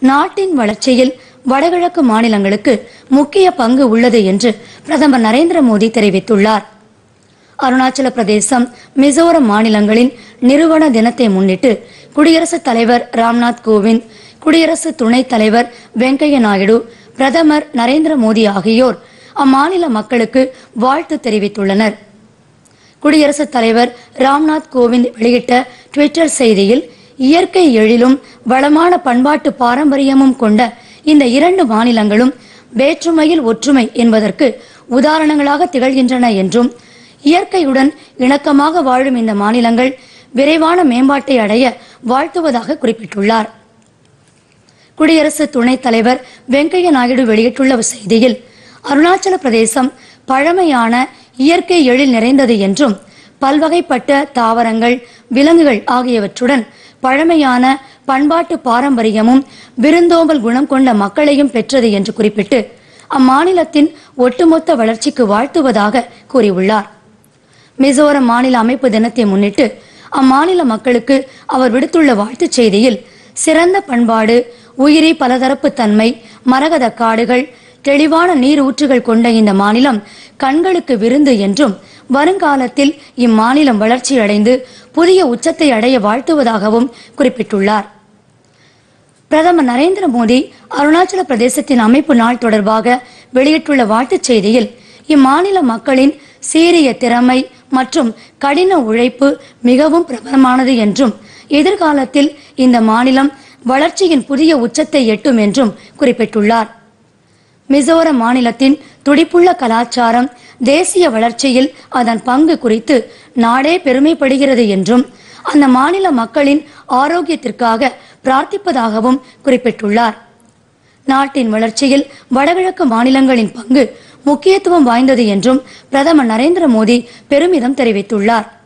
நாட்டின் வளர்ச்சியில் வடகிழக்கு மாநிலங்களுக்கு முக்கிய பங்கு உள்ளது என்று பிரதமர் நரேந்திர மோடி தெரிவித்துள்ளார் அருணாச்சல பிரதேசம் மிசோரம் மாநிலங்களின் நிறுவன தினத்தை முன்னிட்டு குடியரசுத் தலைவர் ராம்நாத் கோவிந்த் குடியரசு துணைத் தலைவர் வெங்கையா நாயுடு பிரதமர் நரேந்திர மோடி ஆகியோர் அம்மாநில மக்களுக்கு வாழ்த்து தெரிவித்துள்ளனர் குடியரசுத் தலைவர் ராம்நாத் கோவிந்த் வெளியிட்ட ட்விட்டர் செய்தியில் இயற்கை எழிலும் வளமான பண்பாட்டு பாரம்பரியமும் கொண்ட இந்த இரண்டு மாநிலங்களும் வேற்றுமையில் ஒற்றுமை என்பதற்கு உதாரணங்களாக திகழ்கின்றன என்றும் இயற்கையுடன் இணக்கமாக வாழும் இந்த மாநிலங்கள் விரைவான மேம்பாட்டை அடைய வாழ்த்துவதாக குறிப்பிட்டுள்ளார் குடியரசு துணைத் தலைவர் வெங்கையா நாயுடு வெளியிட்டுள்ள செய்தியில் அருணாச்சல பிரதேசம் பழமையான இயற்கை எழில் நிறைந்தது என்றும் பல்வகைப்பட்ட தாவரங்கள் விலங்குகள் ஆகியவற்றுடன் பழமையான பண்பாட்டு பாரம்பரியமும் விருந்தோம்பல் குணம் கொண்ட மக்களையும் பெற்றது என்று குறிப்பிட்டு அம்மாநிலத்தின் ஒட்டுமொத்த வளர்ச்சிக்கு வாழ்த்துவதாக கூறியுள்ளார் மிசோரம் மாநில அமைப்பு தினத்தை முன்னிட்டு அம்மாநில மக்களுக்கு அவர் விடுத்துள்ள வாழ்த்துச் செய்தியில் சிறந்த பண்பாடு உயிரி பலதரப்பு தன்மை மரகத காடுகள் தெளிவான நீர் ஊற்றுகள் கொண்ட இந்த மாநிலம் கண்களுக்கு விருந்து என்றும் வருங்காலத்தில் இம்மாநிலம் வளர்ச்சியடைந்து புதிய உச்சத்தை அடைய வாழ்த்துவதாகவும் குறிப்பிட்டுள்ளார் பிரதமர் நரேந்திர மோடி அருணாச்சல பிரதேசத்தின் அமைப்பு நாள் தொடர்பாக வெளியிட்டுள்ள வாழ்த்துச் செய்தியில் இம்மாநில மக்களின் சீரிய திறமை மற்றும் கடின உழைப்பு மிகவும் பிரபலமானது என்றும் எதிர்காலத்தில் இந்த மாநிலம் வளர்ச்சியின் புதிய உச்சத்தை எட்டும் என்றும் குறிப்பிட்டுள்ளார் மிசோரம் மாநிலத்தின் துடிப்புள்ள கலாச்சாரம் தேசிய வளர்ச்சியில் அதன் பங்கு குறித்து நாடே பெருமைப்படுகிறது என்றும் அந்த மாநில மக்களின் ஆரோக்கியத்திற்காக பிரார்த்திப்பதாகவும் குறிப்பிட்டுள்ளார் நாட்டின் வளர்ச்சியில் வடகிழக்கு மாநிலங்களின் பங்கு முக்கியத்துவம் வாய்ந்தது என்றும் பிரதமர் நரேந்திர மோடி பெருமிதம் தெரிவித்துள்ளார்